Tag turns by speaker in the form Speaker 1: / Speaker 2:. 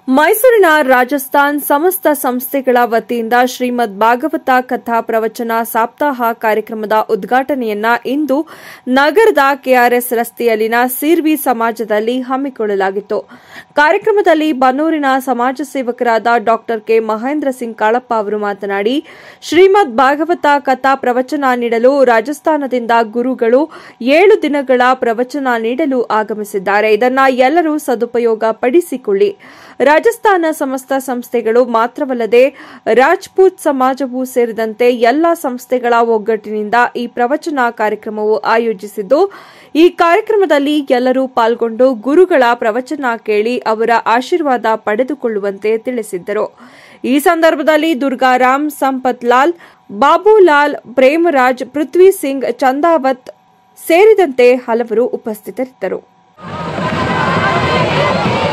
Speaker 1: ಮೈಸೂರಿನ ರಾಜಸ್ಥಾನ್ ಸಮಸ್ತ ಸಂಸ್ಥೆಗಳ ವತಿಯಿಂದ ಶ್ರೀಮದ್ ಭಾಗವತ ಕಥಾ ಪ್ರವಚನ ಸಪ್ತಾಹ ಕಾರ್ಯಕ್ರಮದ ಉದ್ಘಾಟನೆಯನ್ನ ಇಂದು ನಗರದ ಕೆಆರ್ಎಸ್ ರಸ್ತೆಯಲ್ಲಿನ ಸಿರ್ವಿ ಸಮಾಜದಲ್ಲಿ ಹಮ್ಮಿಕೊಳ್ಳಲಾಗಿತ್ತು ಕಾರ್ಯಕ್ರಮದಲ್ಲಿ ಬನ್ನೂರಿನ ಸಮಾಜ ಸೇವಕರಾದ ಡಾ ಕೆ ಮಹೇಂದ್ರ ಸಿಂಗ್ ಕಾಳಪ್ಪ ಅವರು ಮಾತನಾಡಿ ಶ್ರೀಮದ್ ಭಾಗವತ ಕಥಾ ಪ್ರವಚನ ನೀಡಲು ರಾಜಸ್ಥಾನದಿಂದ ಗುರುಗಳು ಏಳು ದಿನಗಳ ಪ್ರವಚನ ನೀಡಲು ಆಗಮಿಸಿದ್ದಾರೆ ಇದನ್ನ ಎಲ್ಲರೂ ಸದುಪಯೋಗ ಪಡಿಸಿಕೊಳ್ಳಿ ರಾಜಸ್ಥಾನ ಸಮಸ್ತ ಸಂಸ್ಥೆಗಳು ಮಾತ್ರವಲ್ಲದೆ ರಾಜ್ಪೂತ್ ಸಮಾಜವೂ ಸೇರಿದಂತೆ ಎಲ್ಲ ಸಂಸ್ಥೆಗಳ ಒಗ್ಗಟ್ಟಿನಿಂದ ಈ ಪ್ರವಚನ ಕಾರ್ಯಕ್ರಮವು ಆಯೋಜಿಸಿದ್ದು ಈ ಕಾರ್ಯಕ್ರಮದಲ್ಲಿ ಎಲ್ಲರೂ ಪಾಲ್ಗೊಂಡು ಗುರುಗಳ ಪ್ರವಚನ ಕೇಳಿ ಅವರ ಆಶೀರ್ವಾದ ಪಡೆದುಕೊಳ್ಳುವಂತೆ ತಿಳಿಸಿದ್ದರು ಈ ಸಂದರ್ಭದಲ್ಲಿ ದುರ್ಗಾರಾಮ್ ಸಂಪತ್ ಲಾಲ್ ಬಾಬುಲಾಲ್ ಪ್ರೇಮರಾಜ್ ಪೃಥ್ವಿ ಸಿಂಗ್ ಚಂದಾವತ್ ಸೇರಿದಂತೆ ಹಲವರು ಉಪಸ್ಥಿತರಿದ್ದರು